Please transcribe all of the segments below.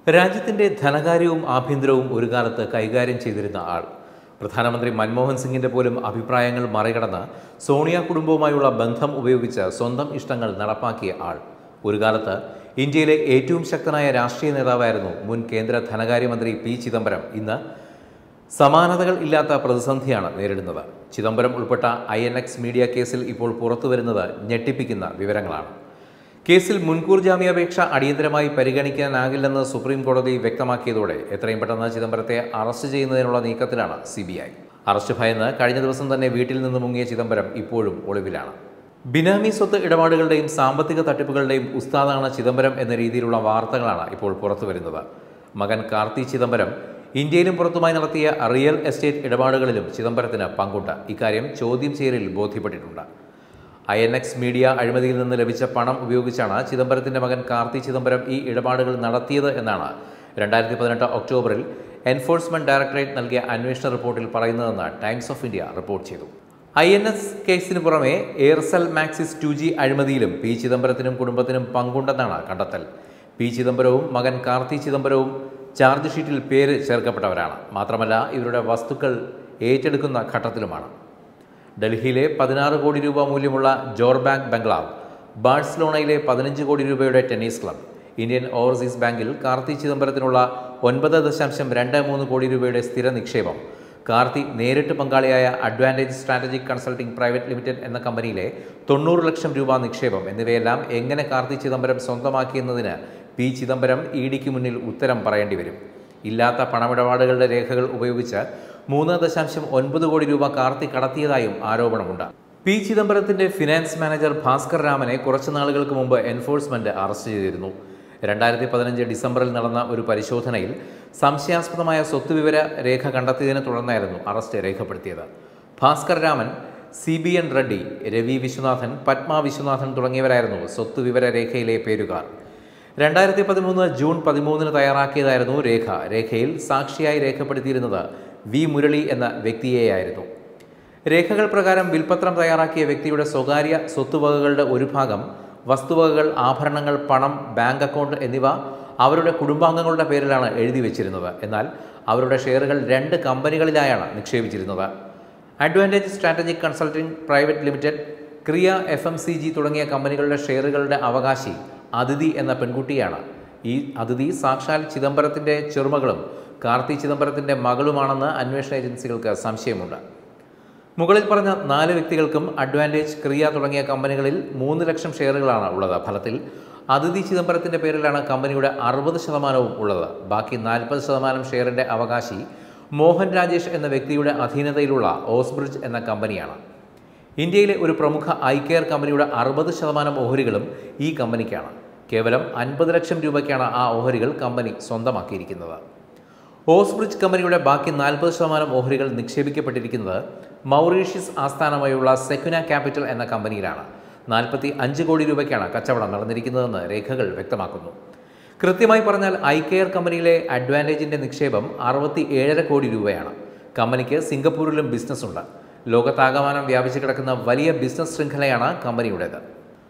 രാജ്യത്തിന്റെ ധനകാര്യവും ആഭ്യന്തരവും ഒരു കാലത്ത് കൈകാര്യം ചെയ്തിരുന്ന ആൾ പ്രധാനമന്ത്രി മൻമോഹൻ സിംഗിന്റെ പോലും അഭിപ്രായങ്ങൾ മറികടന്ന് സോണിയ കുടുംബവുമായുള്ള ബന്ധം ഉപയോഗിച്ച് സ്വന്തം ഇഷ്ടങ്ങൾ നടപ്പാക്കിയ ആൾ ഒരു കാലത്ത് ഇന്ത്യയിലെ ഏറ്റവും ശക്തനായ രാഷ്ട്രീയ നേതാവായിരുന്നു മുൻ കേന്ദ്ര ധനകാര്യമന്ത്രി പി ചിദംബരം ഇന്ന് സമാനതകൾ ഇല്ലാത്ത പ്രതിസന്ധിയാണ് നേരിടുന്നത് ചിദംബരം ഉൾപ്പെട്ട ഐ എൻ എക്സ് മീഡിയ കേസിൽ ഇപ്പോൾ പുറത്തുവരുന്നത് ഞെട്ടിപ്പിക്കുന്ന വിവരങ്ങളാണ് കേസിൽ മുൻകൂർ ജാമ്യാപേക്ഷ അടിയന്തരമായി പരിഗണിക്കാനാകില്ലെന്ന് സുപ്രീം കോടതി വ്യക്തമാക്കിയതോടെ എത്രയും പെട്ടെന്ന് ചിദംബരത്തെ അറസ്റ്റ് ചെയ്യുന്നതിനുള്ള നീക്കത്തിലാണ് സി ബി ഐ അറസ്റ്റ് ഭയന്ന് കഴിഞ്ഞ ദിവസം തന്നെ വീട്ടിൽ നിന്ന് മുങ്ങിയ ചിദംബരം ഇപ്പോഴും ഒളിവിലാണ് ബിനാമി സ്വത്ത് ഇടപാടുകളുടെയും സാമ്പത്തിക തട്ടിപ്പുകളുടെയും ഉസ്താദാണ് ചിദംബരം എന്ന രീതിയിലുള്ള വാർത്തകളാണ് ഇപ്പോൾ പുറത്തുവരുന്നത് മകൻ കാർത്തി ചിദംബരം ഇന്ത്യയിലും പുറത്തുമായി നടത്തിയ റിയൽ എസ്റ്റേറ്റ് ഇടപാടുകളിലും ചിദംബരത്തിന് പങ്കുണ്ട് ഇക്കാര്യം ചോദ്യം ചെയ്യലിൽ ബോധ്യപ്പെട്ടിട്ടുണ്ട് ഐ എൻ എക്സ് മീഡിയ അഴിമതിയിൽ നിന്ന് ലഭിച്ച പണം ഉപയോഗിച്ചാണ് ചിദംബരത്തിന്റെ മകൻ കാർത്തി ചിദംബരം ഈ ഇടപാടുകൾ നടത്തിയത് എന്നാണ് രണ്ടായിരത്തി പതിനെട്ട് ഒക്ടോബറിൽ എൻഫോഴ്സ്മെന്റ് ഡയറക്ടറേറ്റ് നൽകിയ അന്വേഷണ റിപ്പോർട്ടിൽ പറയുന്നതെന്ന് ടൈംസ് ഓഫ് ഇന്ത്യ റിപ്പോർട്ട് ചെയ്തു ഐ എൻ എസ് കേസിന് പുറമെ എയർസെൽ മാക്സിസ് ടു ജി അഴിമതിയിലും പി ചിദംബരത്തിനും കുടുംബത്തിനും പങ്കുണ്ടെന്നാണ് കണ്ടെത്തൽ പി ചിദംബരവും മകൻ കാർത്തി ചിദംബരവും ചാർജ് ഷീറ്റിൽ പേര് ചേർക്കപ്പെട്ടവരാണ് മാത്രമല്ല ഇവരുടെ വസ്തുക്കൾ ഏറ്റെടുക്കുന്ന ഘട്ടത്തിലുമാണ് ഡൽഹിയിലെ പതിനാറ് കോടി രൂപ മൂല്യമുള്ള ജോർബാങ്ക് ബംഗ്ലാവ് ബാഴ്സലോണയിലെ പതിനഞ്ച് കോടി രൂപയുടെ ടെന്നീസ് ക്ലബ് ഇന്ത്യൻ ഓവർസീസ് ബാങ്കിൽ കാർത്തി ചിദംബരത്തിനുള്ള ഒൻപത് ദശാംശം രണ്ട് മൂന്ന് കോടി രൂപയുടെ സ്ഥിര നിക്ഷേപം കാർത്തി നേരിട്ട് പങ്കാളിയായ advantage strategic consulting private limited എന്ന കമ്പനിയിലെ തൊണ്ണൂറ് ലക്ഷം രൂപ നിക്ഷേപം എന്നിവയെല്ലാം എങ്ങനെ കാർത്തി ചിദംബരം സ്വന്തമാക്കിയെന്നതിന് പി ചിദംബരം ഇ ഡിക്ക് മുന്നിൽ ഉത്തരം പറയേണ്ടി വരും ഇല്ലാത്ത പണമിടപാടുകളുടെ രേഖകൾ ഉപയോഗിച്ച് മൂന്ന് ദശാംശം ഒൻപത് കോടി രൂപ കാർത്തി കടത്തിയതായും ആരോപണമുണ്ട് പി ചിദംബരത്തിന്റെ ഫിനാൻസ് മാനേജർ ഭാസ്കർ രാമനെ കുറച്ചു നാളുകൾക്ക് മുമ്പ് എൻഫോഴ്സ്മെന്റ് അറസ്റ്റ് ചെയ്തിരുന്നു രണ്ടായിരത്തി പതിനഞ്ച് ഡിസംബറിൽ നടന്ന ഒരു പരിശോധനയിൽ സംശയാസ്പദമായ സ്വത്തുവിവര രേഖ കണ്ടെത്തിയതിനെ തുടർന്നായിരുന്നു അറസ്റ്റ് രേഖപ്പെടുത്തിയത് Bhaskar Raman C B N Reddy Ravi Viswanathan Padma Viswanathan തുടങ്ങിയവരായിരുന്നു സ്വത്തുവിവര രേഖയിലെ പേരുകാർ രണ്ടായിരത്തി പതിമൂന്ന് ജൂൺ പതിമൂന്നിന് തയ്യാറാക്കിയതായിരുന്നു രേഖ രേഖയിൽ സാക്ഷിയായി രേഖപ്പെടുത്തിയിരുന്നത് വി മുരളി എന്ന വ്യക്തിയെയായിരുന്നു രേഖകൾ പ്രകാരം വിൽപത്രം തയ്യാറാക്കിയ വ്യക്തിയുടെ സ്വകാര്യ സ്വത്തുവകകളുടെ ഒരു ഭാഗം വസ്തുവകകൾ ആഭരണങ്ങൾ പണം ബാങ്ക് അക്കൗണ്ട് എന്നിവ അവരുടെ കുടുംബാംഗങ്ങളുടെ പേരിലാണ് എഴുതി വെച്ചിരുന്നത് എന്നാൽ അവരുടെ ഷെയറുകൾ രണ്ട് കമ്പനികളിലായാണ് നിക്ഷേപിച്ചിരുന്നത് advantage strategic consulting private limited Kriya F M C G തുടങ്ങിയ കമ്പനികളുടെ ഷെയറുകളുടെ അവകാശി അതിഥി എന്ന പെൺകുട്ടിയാണ് ഈ അതിഥി സാക്ഷാൽ ചിദംബരത്തിൻ്റെ ചെറുമകളും കാർത്തി ചിദംബരത്തിൻ്റെ മകളുമാണെന്ന് അന്വേഷണ ഏജൻസികൾക്ക് സംശയമുണ്ട് മുകളിൽ പറഞ്ഞ നാല് വ്യക്തികൾക്കും അഡ്വാൻറ്റേജ് ക്രിയ തുടങ്ങിയ കമ്പനികളിൽ മൂന്ന് ലക്ഷം ഷെയറുകളാണ് ഉള്ളത് ഫലത്തിൽ അതിഥി ചിദംബരത്തിൻ്റെ പേരിലാണ് കമ്പനിയുടെ അറുപത് ശതമാനവും ഉള്ളത് ബാക്കി നാൽപ്പത് ശതമാനം ഷെയറിൻ്റെ അവകാശി മോഹൻ രാജേഷ് എന്ന വ്യക്തിയുടെ അധീനതയിലുള്ള ഓസ്ബ്രിഡ്ജ് എന്ന കമ്പനിയാണ് ഇന്ത്യയിലെ ഒരു പ്രമുഖ ഐ കെയർ കമ്പനിയുടെ അറുപത് ശതമാനം ഓഹരികളും ഈ കമ്പനിക്കാണ് കേവലം അൻപത് ലക്ഷം രൂപയ്ക്കാണ് ആ ഓഹരികൾ കമ്പനി സ്വന്തമാക്കിയിരിക്കുന്നത് ഓസ്ബ്രിഡ്ജ് കമ്പനിയുടെ ബാക്കി നാൽപ്പത് ശതമാനം ഓഹരികൾ നിക്ഷേപിക്കപ്പെട്ടിരിക്കുന്നത് മൗറീഷ്യസ് ആസ്ഥാനമായുള്ള സെക്യുന ക്യാപിറ്റൽ എന്ന കമ്പനിയിലാണ് നാൽപ്പത്തി അഞ്ച് കോടി രൂപയ്ക്കാണ് കച്ചവടം നടന്നിരിക്കുന്നതെന്ന് രേഖകൾ വ്യക്തമാക്കുന്നു കൃത്യമായി പറഞ്ഞാൽ ഐ കെയർ കമ്പനിയിലെ അഡ്വാൻറ്റേജിൻ്റെ നിക്ഷേപം അറുപത്തി ഏഴര കോടി രൂപയാണ് കമ്പനിക്ക് സിംഗപ്പൂരിലും ബിസിനസ് ഉണ്ട് ലോകത്താകമാനം വ്യാപിച്ചു കിടക്കുന്ന വലിയ ബിസിനസ് ശൃംഖലയാണ് കമ്പനിയുടേത്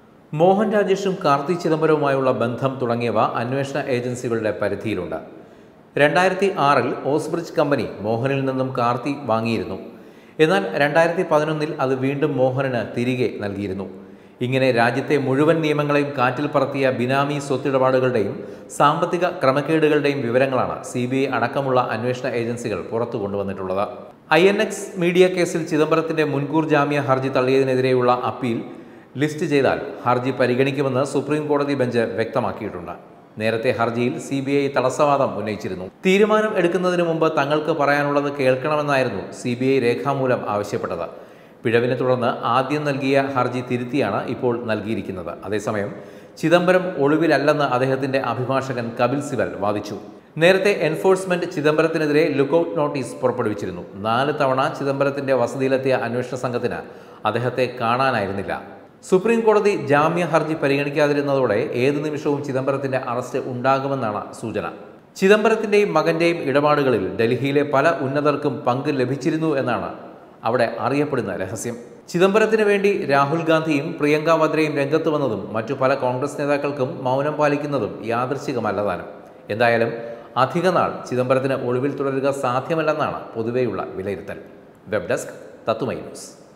മോഹൻ രാജേഷും കാർത്തി ചിദംബരവുമായുള്ള ബന്ധം തുടങ്ങിയവ അന്വേഷണ ഏജൻസികളുടെ പരിധിയിലുണ്ട് രണ്ടായിരത്തി ആറിൽ ഓസ്ബ്രിഡ്ജ് കമ്പനി മോഹനിൽ നിന്നും കാർത്തി വാങ്ങിയിരുന്നു എന്നാൽ രണ്ടായിരത്തി പതിനൊന്നിൽ അത് വീണ്ടും മോഹനന് തിരികെ നൽകിയിരുന്നു ഇങ്ങനെ രാജ്യത്തെ മുഴുവൻ നിയമങ്ങളെയും കാറ്റിൽ പറത്തിയ ബിനാമി സ്വത്തിടപാടുകളുടെയും സാമ്പത്തിക ക്രമക്കേടുകളുടെയും വിവരങ്ങളാണ് സി ബി ഐ അടക്കമുള്ള അന്വേഷണ ഏജൻസികൾ പുറത്തു കൊണ്ടുവന്നിട്ടുള്ളത് ഐ എൻ എക്സ് മീഡിയ കേസിൽ ചിദംബരത്തിന്റെ മുൻകൂർ ജാമ്യ ഹർജി തള്ളിയതിനെതിരെയുള്ള അപ്പീൽ ലിസ്റ്റ് ചെയ്താൽ ഹർജി പരിഗണിക്കുമെന്ന് സുപ്രീം കോടതി ബെഞ്ച് വ്യക്തമാക്കിയിട്ടുണ്ട് നേരത്തെ ഹർജിയിൽ സി ബി ഐ തടസ്സവാദം ഉന്നയിച്ചിരുന്നു തീരുമാനം എടുക്കുന്നതിന് മുമ്പ് തങ്ങൾക്ക് പറയാനുള്ളത് കേൾക്കണമെന്നായിരുന്നു സി ബി ഐ രേഖാമൂലം ആവശ്യപ്പെട്ടത് പിഴവിനെ തുടർന്ന് ആദ്യം നൽകിയ ഹർജി തിരുത്തിയാണ് ഇപ്പോൾ നൽകിയിരിക്കുന്നത് അതേസമയം ചിദംബരം ഒളിവിലല്ലെന്ന് അദ്ദേഹത്തിന്റെ അഭിഭാഷകൻ കപിൽ സിബൽ വാദിച്ചു നേരത്തെ എൻഫോഴ്സ്മെന്റ് ചിദംബരത്തിനെതിരെ ലുക്കൌട്ട് നോട്ടീസ് പുറപ്പെടുവിച്ചിരുന്നു നാല് തവണ ചിദംബരത്തിന്റെ വസതിയിലെത്തിയ അന്വേഷണ സംഘത്തിന് അദ്ദേഹത്തെ കാണാനായിരുന്നില്ല സുപ്രീം കോടതി ജാമ്യ ഹർജി പരിഗണിക്കാതിരുന്നതോടെ ഏത് നിമിഷവും ചിദംബരത്തിന്റെ അറസ്റ്റ് ഉണ്ടാകുമെന്നാണ് സൂചന ചിദംബരത്തിന്റെയും മകന്റെയും ഇടപാടുകളിൽ ഡൽഹിയിലെ പല ഉന്നതർക്കും പങ്ക് ലഭിച്ചിരുന്നു എന്നാണ് അവിടെ അറിയപ്പെടുന്ന രഹസ്യം ചിദംബരത്തിന് വേണ്ടി രാഹുൽ ഗാന്ധിയും പ്രിയങ്ക വദ്രയും രംഗത്ത് വന്നതും മറ്റു പല കോൺഗ്രസ് നേതാക്കൾക്കും മൗനം പാലിക്കുന്നതും യാദൃശികമല്ല താനും എന്തായാലും അധികനാൾ ചിദംബരത്തിന് ഒളിവിൽ തുടരുക സാധ്യമല്ലെന്നാണ് പൊതുവെയുള്ള വിലയിരുത്തൽ വെബ് ഡെസ്ക് തത്തുമൈ ന്യൂസ്